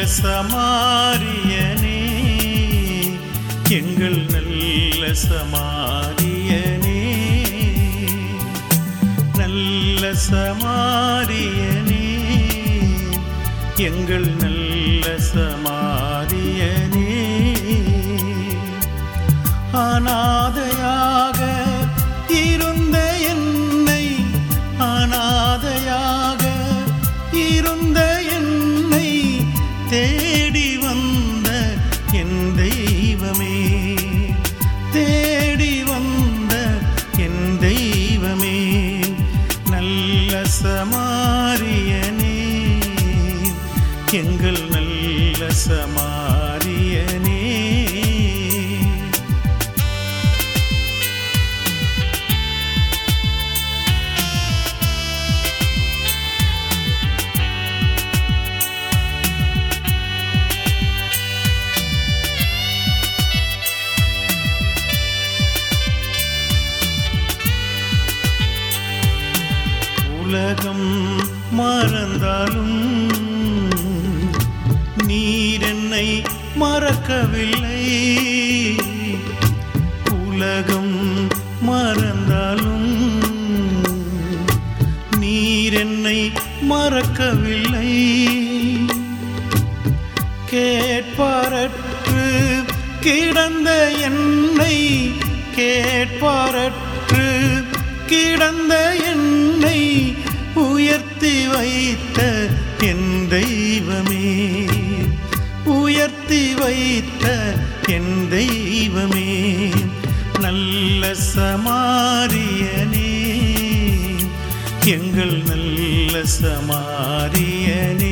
சமாரியனே எங்கள் நல்ல சமாரியனே நல்ல சமாரியனே எங்கள் நல்ல சமாரியனே அனாதையாக இருந்த என்னை அனாதையாக இருந்த என்னை தேடி வந்த என் தெய்வமே தேடி வந்த என் தெய்வமே நல்ல சமாரியனே எங்கள் நல்ல சமாரியனே உலகம் மறந்தாலும் நீர் என்னை மறக்கவில்லை உலகம் மறந்தாலும் நீர் என்னை மறக்கவில்லை கேட்பாரற்று கிடந்த என்னை கேட்பாரற்று கிடந்த என்னை உயர்த்தி வைத்த என் தெய்வமே உயர்த்தி வைத்த என் தெய்வமே நல்ல சமாரியனே எங்கள் நல்ல சமாரியனே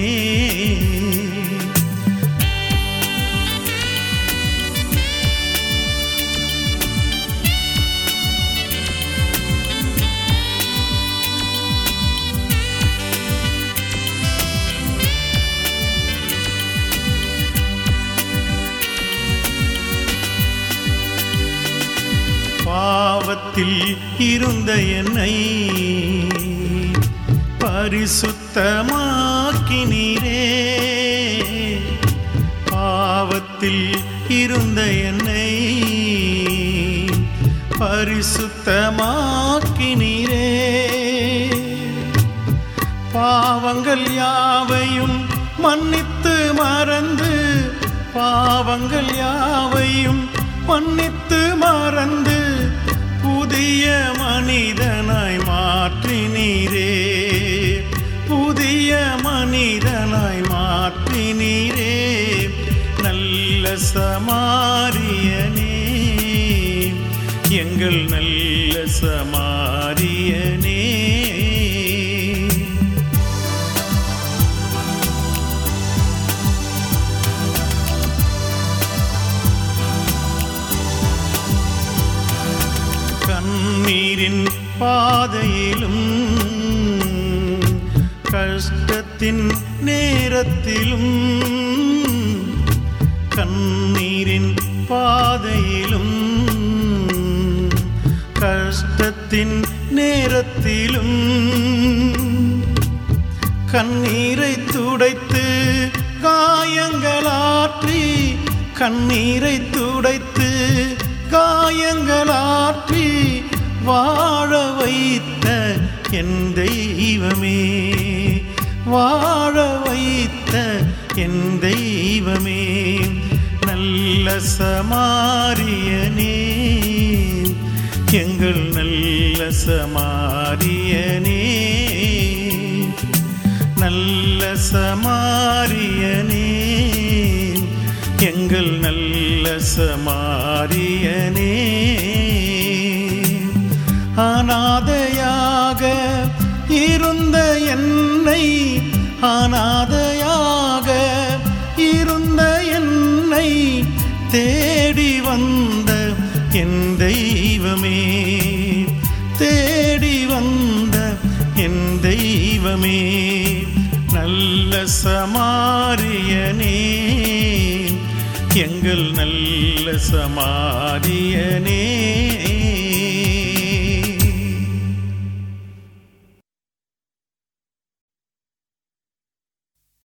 பாவத்தில் இருந்த என்னை பரிசுத்தமாக்கினீரே பாவத்தில் இருந்த என்னை பரிசுத்தமாக்கினீரே பாவங்கள் யாவையும் மன்னித்து மறந்து பாவங்கள் யாவையும் மன்னித்து மறந்து புதிய மனிதனாய் மாற்றினீரே புதிய மனிதனாய் மாற்றினீரே நல்ல சமாரியனே எங்கள் நல்ல சமாரியனே கண்ணீரின் பாதையிலும் கஷ்டத்தின் நேரத்திலும் கண்ணீரின் பாதையிலும் கஷ்டத்தின் நேரத்திலும் கண்ணீரை துடைத்து காயங்களாற்றி கண்ணீரை துடைத்து காயங்களாற்றி வாழ வைத்த என் தெய்வமே வாழ வைத்த என் தெய்வமே நல்ல சமாரியனே எங்கள் நல்ல சமாரியனே நல்ல சமாரியனே எங்கள் நல்ல சமாரியனே அனாதையாக இருந்த என்னை அனாதையாக இருந்த என்னை தேடி வந்த என் தெய்வமே தேடி வந்த என் தெய்வமே நல்ல சமாரியனே எங்கள் நல்ல சமாரியனே